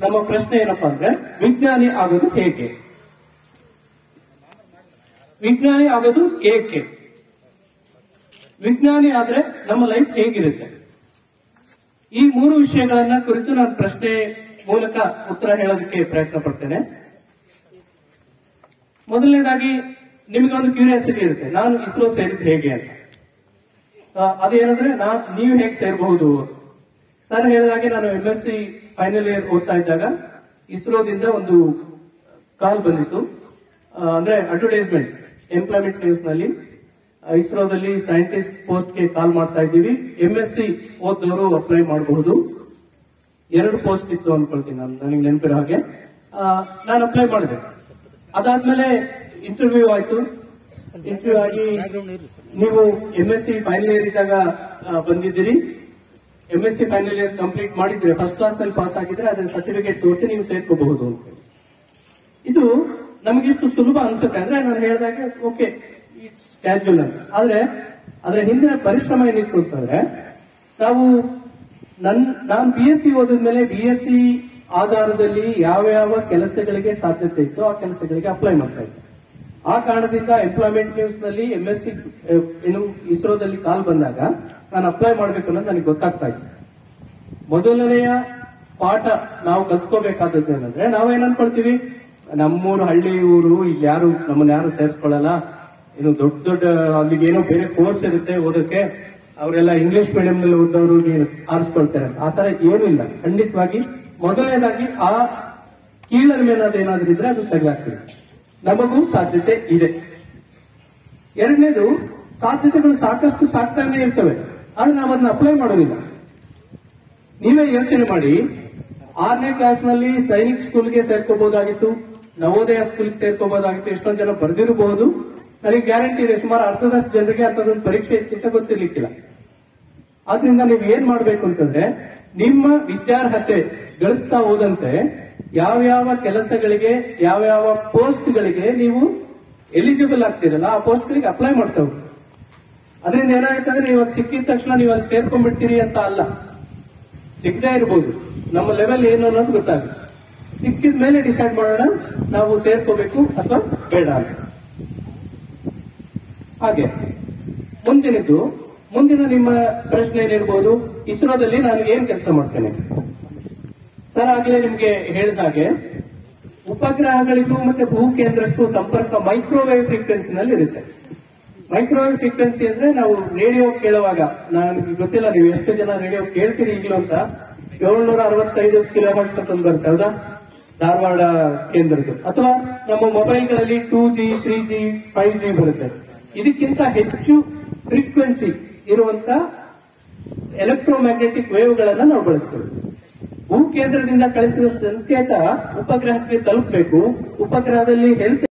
ನಮ್ಮ ಪ್ರಶ್ನೆ ಏನಪ್ಪಾ ಅಂದ್ರೆ ವಿಜ್ಞಾನಿ ಆಗೋದು ಹೇಗೆ ವಿಜ್ಞಾನಿ ಆಗೋದು ಏಕೆ ವಿಜ್ಞಾನಿ ಆದ್ರೆ ನಮ್ಮ ಲೈಫ್ ಹೇಗಿರುತ್ತೆ ಈ ಮೂರು ವಿಷಯಗಳನ್ನ ಕುರಿತು ನಾನು ಪ್ರಶ್ನೆ ಮೂಲಕ ಉತ್ತರ ಹೇಳೋದಕ್ಕೆ ಪ್ರಯತ್ನ ಪಡ್ತೇನೆ ಮೊದಲನೇದಾಗಿ ನಿಮಗೆ ಒಂದು ಕ್ಯೂರಿಯಾಸಿಟಿ ಇರುತ್ತೆ ನಾನು ಇಸ್ರೋ ಸೇರಿದ್ದು ಹೇಗೆ ಅಂತ ಆ, ಅದೇನಂದ್ರೆ ನಾ ನೀವು ಹೇಗೆ ಸೇರಬಹುದು ಸರ್ ಹೇಳಿದಾಗೆ ನಾನು M S C final year ಓದ್ತಾ ಇದ್ದಾಗ ಇಸ್ರೋದಿಂದ ಒಂದು ಕಾಲ್ ಬಂದಿತ್ತು ಆ, ಅಂದ್ರೆ ಅಡ್ವರ್ಟೈಸ್ಮೆಂಟ್ ಎಂಪ್ಲಾಯ್ಮೆಂಟ್ ನ್ಯೂಸ್ ನಲ್ಲಿ ಆ, ಇಸ್ರೋದಲ್ಲಿ ಸೈಂಟಿಸ್ಟ್ ಪೋಸ್ಟ್ ಗೆ ಕಾಲ್ ಮಾಡ್ತಾ ಇದ್ದೀವಿ ಎಂ ಎಸ್ ಸಿ ಓದ್ದವರು ಅಪ್ಲೈ ಮಾಡಬಹುದು ಎರಡು ಪೋಸ್ಟ್ ಇತ್ತು ಅನ್ಕೊಳ್ತೀನಿ ನಾನು ನನಗೆ ನೆನಪಿರೋ ಹಾಗೆ ಆ, ನಾನು ಅಪ್ಲೈ ಮಾಡಿದೆ ಅದಾದ್ಮೇಲೆ ಇಂಟರ್ವ್ಯೂ ಆಯ್ತು ಇಂಟರ್ವ್ಯೂ ಆಗಿ ನೀವು M S C final year ಇದ್ದಾಗ ಆ, ಬಂದಿದ್ದೀರಿ M S C final year complete ಮಾಡಿದ್ರೆ ಫಸ್ಟ್ ಕ್ಲಾಸ್ ನಲ್ಲಿ ಪಾಸ್ ಆಗಿದ್ರೆ ಅದರ ಸರ್ಟಿಫಿಕೇಟ್ ತೋರಿಸಿ ನೀವು ಸೇರ್ಕೋಬಹುದು ಅಂತ ಇದು ನಮಗಿಷ್ಟು ಸುಲಭ ಅನ್ಸುತ್ತೆ ಅಂದ್ರೆ ನಾನು ಹೇಳಿದಾಗೆ ಓಕೆ ಇಟ್ಸ್ ಕ್ಯಾಶುವಲ್ ಅಂತ ಆದ್ರೆ ಅದರ ಹಿಂದಿನ ಪರಿಶ್ರಮ ಏನಿತ್ತು ಅಂತಂದ್ರೆ ನಾವು ನನ್ ನಾನು ಬಿ ಎಸ್ ಸಿ ಓದಿದ್ಮೇಲೆ ಬಿ ಎಸ್ ಸಿ ಆಧಾರದಲ್ಲಿ ಯಾವ ಯಾವ ಕೆಲಸಗಳಿಗೆ ಸಾಧ್ಯತೆ ಇತ್ತು ಆ ಕೆಲಸಗಳಿಗೆ ಅಪ್ಲೈ ಮಾಡ್ತಾ ಇದ್ದೆ ಆ ಕಾರಣದಿಂದ ಎಂಪ್ಲಾಯ್ಮೆಂಟ್ ನ್ಯೂಸ್ ನಲ್ಲಿ ಎಂ ಎಸ್ ಸಿ ಏನು ಇಸ್ರೋದಲ್ಲಿ ಕಾಲ್ ಬಂದಾಗ ನಾನು ಅಪ್ಲೈ ಮಾಡ್ಬೇಕು ಅನ್ನೋದು ನನಗೆ ಗೊತ್ತಾಗ್ತಾ ಇತ್ತು ಮೊದಲನೆಯ ಪಾಠ ನಾವು ಕಲ್ತ್ಕೋಬೇಕಾದದ್ದು ಏನಂದ್ರೆ ನಾವೇನ್ ಅನ್ಕೊಳ್ತೀವಿ ನಮ್ಮೂರು ಹಳ್ಳಿ ಊರು ಇಲ್ಲಿ ಯಾರು ನಮ್ಮನ್ನ ಯಾರು ಸೇರಿಸ್ಕೊಳ್ಳಲ್ಲ ಇನ್ನು ದೊಡ್ಡ ದೊಡ್ಡ ಅಲ್ಲಿಗೆ ಏನೋ ಬೇರೆ ಕೋರ್ಸ್ ಇರುತ್ತೆ ಓದಕ್ಕೆ ಅವರೆಲ್ಲ ಇಂಗ್ಲಿಷ್ ಮೀಡಿಯಂ ನಲ್ಲಿ ಓದೋರು ಆರಿಸ್ಕೊಳ್ತಾರೆ ಆ ತರ ಏನೂ ಇಲ್ಲ ಖಂಡಿತವಾಗಿ ಮೊದಲನೇದಾಗಿ ಆ ಕೀಳರಿಮೆನಾದ ಏನಾದ್ರೂ ಇದ್ರೆ ಅದು ತೆಗೆದಾಕ್ತೀವಿ ನಮಗೂ ಸಾಧ್ಯತೆ ಇದೆ ಎರಡನೇದು ಸಾಧ್ಯತೆಗಳು ಸಾಕಷ್ಟು ಸಾಕ್ತಾನೆ ಇರ್ತವೆ ಆದ್ರೆ ನಾವು ಅದನ್ನ ಅಪ್ಲೈ ಮಾಡೋದಿಲ್ಲ ನೀವೇ ಯೋಚನೆ ಮಾಡಿ ಆರನೇ ಕ್ಲಾಸ್ ನಲ್ಲಿ ಸೈನಿಕ್ ಸ್ಕೂಲ್ಗೆ ಸೇರ್ಕೋಬಹುದಾಗಿತ್ತು ನವೋದಯ ಸ್ಕೂಲ್ಗೆ ಸೇರ್ಕೋಬಹುದಾಗಿತ್ತು ಎಷ್ಟೊಂದು ಜನ ಬರೆದಿರಬಹುದು ನನಗೆ ಗ್ಯಾರಂಟಿ ಇದೆ ಸುಮಾರು ಅರ್ಧದಷ್ಟು ಜನರಿಗೆ ಅಂತದೊಂದು ಪರೀಕ್ಷೆ ಇತ್ತು ಗೊತ್ತಿರ್ಲಿಕ್ಕಿಲ್ಲ ಆದ್ರಿಂದ ನೀವು ಏನ್ ಮಾಡ್ಬೇಕು ಅಂತಂದ್ರೆ ನಿಮ್ಮ ವಿದ್ಯಾರ್ಹತೆ ಗಳಿಸ್ತಾ ಹೋದಂತೆ ಯಾವ್ಯಾವ ಕೆಲಸಗಳಿಗೆ ಯಾವ್ಯಾವ ಪೋಸ್ಟ್ಗಳಿಗೆ ನೀವು ಎಲಿಜಿಬಲ್ ಆಗ್ತಿರಲ್ಲ ಆ ಪೋಸ್ಟ್ಗಳಿಗೆ ಅಪ್ಲೈ ಮಾಡ್ತಾ ಹೋಗಿ ಅದರಿಂದ ಏನಾಗುತ್ತೆ ಅಂದ್ರೆ ನೀವು ಅದು ಸಿಕ್ಕಿದ ತಕ್ಷಣ ನೀವು ಅಲ್ಲಿ ಸೇರ್ಕೊಂಡ್ಬಿಡ್ತೀರಿ ಅಂತ ಅಲ್ಲ ಸಿಗದೇ ಇರ್ಬೋದು ನಮ್ಮ ಲೆವೆಲ್ ಏನು ಅನ್ನೋದು ಗೊತ್ತಾಗುತ್ತೆ ಸಿಕ್ಕಿದ ಮೇಲೆ ಡಿಸೈಡ್ ಮಾಡೋಣ ನಾವು ಸೇರ್ಕೋಬೇಕು ಅಥವಾ ಬೇಡ ಅಂತ ಹಾಗೆ ಮುಂದಿನದ್ದು ಮುಂದಿನ ನಿಮ್ಮ ಪ್ರಶ್ನೆ ಏನಿರ್ಬೋದು ಇಸ್ರೋದಲ್ಲಿ ನಾನು ಏನ್ ಕೆಲಸ ಮಾಡ್ತೇನೆ ಸರ್ ಆಗ್ಲೇ ನಿಮ್ಗೆ ಹೇಳಿದ ಹಾಗೆ ಉಪಗ್ರಹಗಳಿಗೂ ಮತ್ತೆ ಭೂ ಕೇಂದ್ರಕ್ಕೂ ಸಂಪರ್ಕ ಮೈಕ್ರೋವೇವ್ ಫ್ರೀಕ್ವೆನ್ಸಿನಲ್ಲಿ ಇರುತ್ತೆ ಮೈಕ್ರೋವೇವ್ ಫ್ರೀಕ್ವೆನ್ಸಿ ಅಂದ್ರೆ ನಾವು ರೇಡಿಯೋ ಕೇಳುವಾಗ ನನಗೆ ಗೊತ್ತಿಲ್ಲ ನೀವು ಎಷ್ಟು ಜನ ರೇಡಿಯೋ ಕೇಳ್ತೀರಿ ಈಗಲೂ ಅಂತ ಏಳ್ನೂರ ಅರವತ್ತೈದು ಕಿಲೋ ಹರ್ಟ್ಸ್ ಅಂತ ಒಂದು ಬರುತ್ತೆ ಹೌದಾ ಧಾರವಾಡ ಕೇಂದ್ರದ್ದು ಅಥವಾ ನಮ್ಮ ಮೊಬೈಲ್ಗಳಲ್ಲಿ two G three G five G ಬರುತ್ತೆ ಇದಕ್ಕಿಂತ ಹೆಚ್ಚು ಫ್ರೀಕ್ವೆನ್ಸಿ ಇರುವಂತ ಎಲೆಕ್ಟ್ರೋಮ್ಯಾಗ್ನೆಟಿಕ್ ವೇವ್ಗಳನ್ನ ನಾವು ಬಳಸ್ತೇವೆ ಭೂ ಕೇಂದ್ರದಿಂದ ಕಳಿಸಿದ ಸಂಕೇತ ಉಪಗ್ರಹಕ್ಕೆ ತಲುಪಬೇಕು ಉಪಗ್ರಹದಲ್ಲಿ ಹೆಲ್ತ್